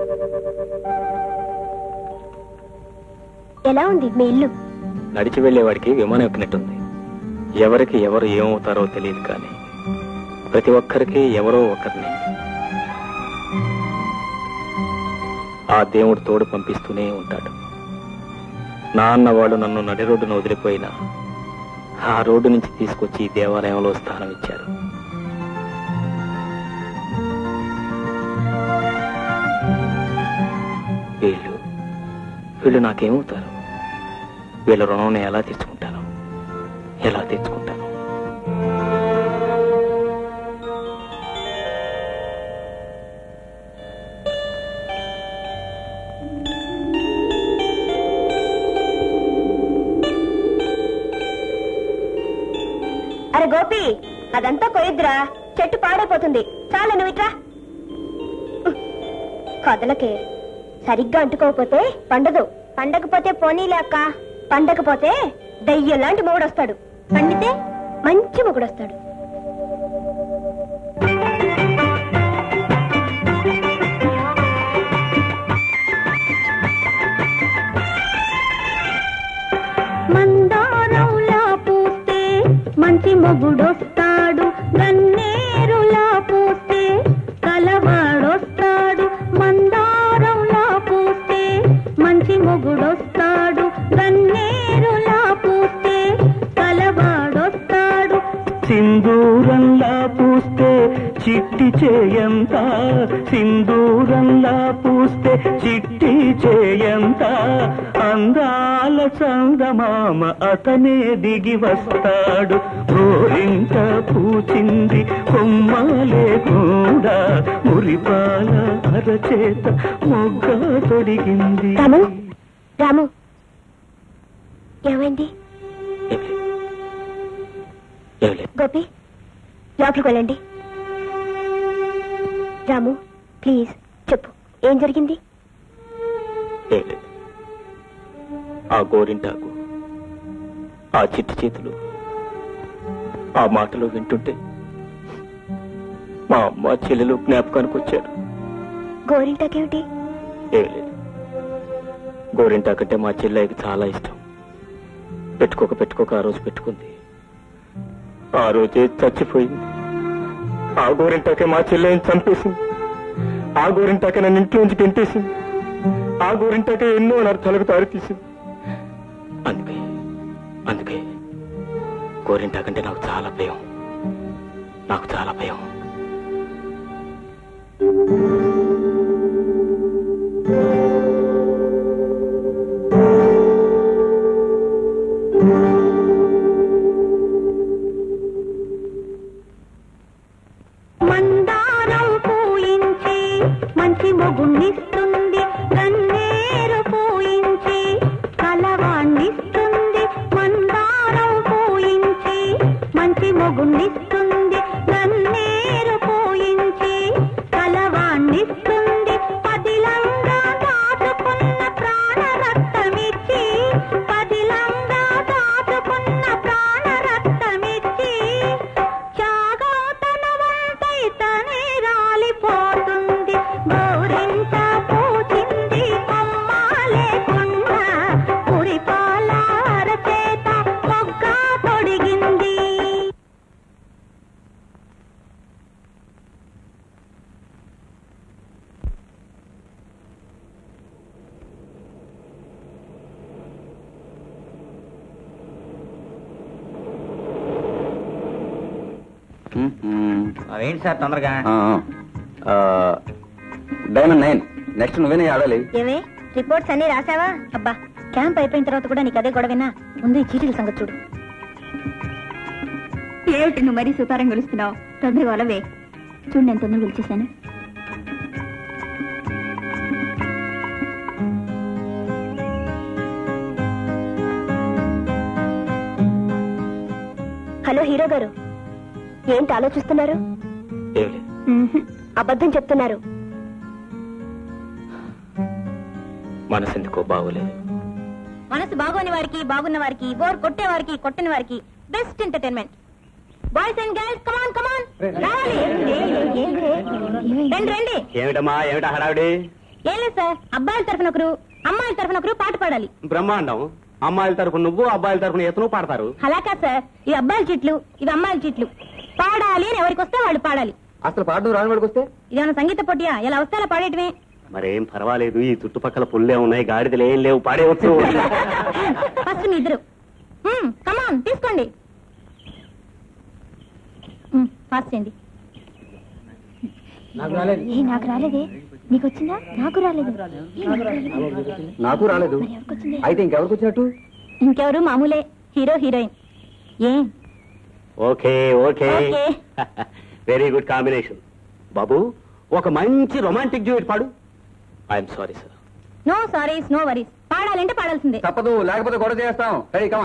ఎలా ఉంది మీ ఇల్లు నడిచి వెళ్లేవాడికి విమానం ఎక్కినట్టుంది ఎవరికి ఎవరు ఏమవుతారో తెలియదు కానీ ప్రతి ఒక్కరికి ఎవరో ఒకరిని ఆ దేవుడు తోడు పంపిస్తూనే ఉంటాడు నా అన్నవాడు నన్ను నడి రోడ్డున వదిలిపోయినా ఆ రోడ్డు నుంచి తీసుకొచ్చి ఈ దేవాలయంలో స్థానం ఇచ్చారు వీళ్ళు వీళ్ళు నాకేమవుతారు వీళ్ళ రుణం నేను ఎలా తెచ్చుకుంటాను ఎలా తెచ్చుకుంటాను అరే గోపి అదంతా కొయ్యద్దురా చెట్టు పాడైపోతుంది చాలా నువ్వు ఇట్రా కదలకే సరిగ్గా అంటుకోకపోతే పండదు పండకపోతే పోనీలే అక్క పండకపోతే దయ్యం లాంటి మొగుడొస్తాడు పండితే మంచి మొగుడొస్తాడు మందారంలా పూస్తే మంచి మొగుడొస్తాడు గన్నేరులా పూస్తే కలవాడొస్తాడు మందారంలా పూస్తే మంచి మొగుడొస్తాడు గన్నేరులా పూస్తే కలవాడొస్తాడు సింధూరంలా పూస్తే చిట్టి చేయంత సింధూరంలా పూస్తే చిట్టి చేయంత అందాల చందమామ అతనే దిగి వస్తాడు గోరింట పూచింది కొమ్మ లేకుండా మురిపాల అరచేత మొగ్గ తొడిగింది రాము రాము ఏమైంది ఏం లేదు. ఏం లేదు గోపి లోపలికి వెళ్ళండి రాము ప్లీజ్ చెప్పు ఏం జరిగింది ఏం లేదు ఆ గోరింటాకు ఆ చిట్టి చేతులు ఆ మాటలు వింటుంటే మా అమ్మ చెల్లెలు జ్ఞాపకానికి వచ్చారు గోరింటాకేమిటి ఏం లేదు గోరింటాకంటే మా చెల్లెకి చాలా ఇష్టం పెట్టుకోక పెట్టుకోక ఆ రోజు పెట్టుకుంది ఆ రోజే చచ్చిపోయింది ఆ గోరింటాకే మా చెల్లెని చంపేసింది ఆ గోరింటాకే నన్ను ఇంట్లో నుంచి గెంటేసింది ఆ గోరింటాకే ఎన్నో అనర్థాలకు తారితీసింది అందుకే అందుకే గోరింటాకంటే నాకు చాలా భయం నాకు చాలా భయం మందారం పూయించి మంచి మొగుణ్ణిస్తుంది కన్నేరు పూయించి కలవాణ్ణిస్తుంది మందారం పూయించి మంచి మొగుణ్ణిస్తుంది కన్నేరు పూయించి కలవాణ్ణిస్తుంది పదిలంగా దాచుకున్న ప్రాణ రక్తమిచ్చి పదిలంగా దాచుకున్న ప్రాణ రక్తమిచ్చి త్యాగం తన వంటై తనే రాలిపోతుంది గౌరింట పూచింది కొమ్మ లేకుండా పురిపాల అరచేత మొగ్గ తొడిగింది అవేంటి సార్ తొందరగా డైమండ్ నైన్ నెక్స్ట్ నువ్వేనే ఆడాలి ఏమే రిపోర్ట్స్ అన్ని రాసావా అబ్బా క్యాంప్ అయిపోయిన తర్వాత కూడా నీకు అదే గొడవేనా ముందు ఈ చీటీల సంగతి చూడు ఏమిటి నువ్వు మరీ సుతారం గెలుస్తున్నావు తొందరగా వలవే చూడు నేను తొందరగా గెలిచేశాను హలో హీరో గారు ఏంటి ఆలోచిస్తున్నారు ఏం లేదు మ్మ్హ్. అబద్ధం చెప్తున్నారు మనసు ఎందుకో బాగోలేదు మనసు బాగోని వారికి బాగున్న వారికి బోర్ కొట్టే వారికి కొట్టని వారికి best entertainment boys and girls come on come on రావాలి రండి రండి ఏమిటమ్మా ఏమిటా హడావిడి ఏం లేదు సార్ అబ్బాయిల తరఫున ఒకరు అమ్మాయిల తరఫున ఒకరు పాట పాడాలి బ్రహ్మాండం అమ్మాయిల తరపున నువ్వు అబ్బాయిల తరపున ఇతను పాడతారు అలా కాదు సార్ ఇవి అబ్బాయిల చిట్లు ఇవి అమ్మాయిల చిట్లు పాడాలి అని ఎవరికి వస్తే వాళ్ళు పాడాలి అసలు పాడడం రాని వాడికి వస్తే ఇదేమన్నా సంగీత పోటీయా ఎలా వస్తే అలా పాడేయటమే మరేం పర్వాలేదు ఈ చుట్టుపక్కల పుల్లే ఉన్నాయి గాడిదలు ఏం లేవు పాడేవచ్చు ఫస్ట్ మీ ఇద్దరు కమాన్ తీసుకోండి ఫాస్ట్ అండి ఏ నాకు రాలేదే నీకు వచ్చిందా నాకు రాలేదు ఏ, నాకు రాలేదు. నాకు రాలేదు మరి ఎవరికి వచ్చింది అయితే ఇంకెవరికి వచ్చినట్టు ఇంకెవరు మామూలే హీరో హీరోయిన్ ఏం okay okay okay. Very good combination బాబు ఒక మంచి రొమాంటిక్ డ్యూయట్ పాడు I'm sorry sir no sorries no worries పాడాలంటే పాడాల్సిందే తప్పదు లేకపోతే గొడవ చేస్తాం రెడీ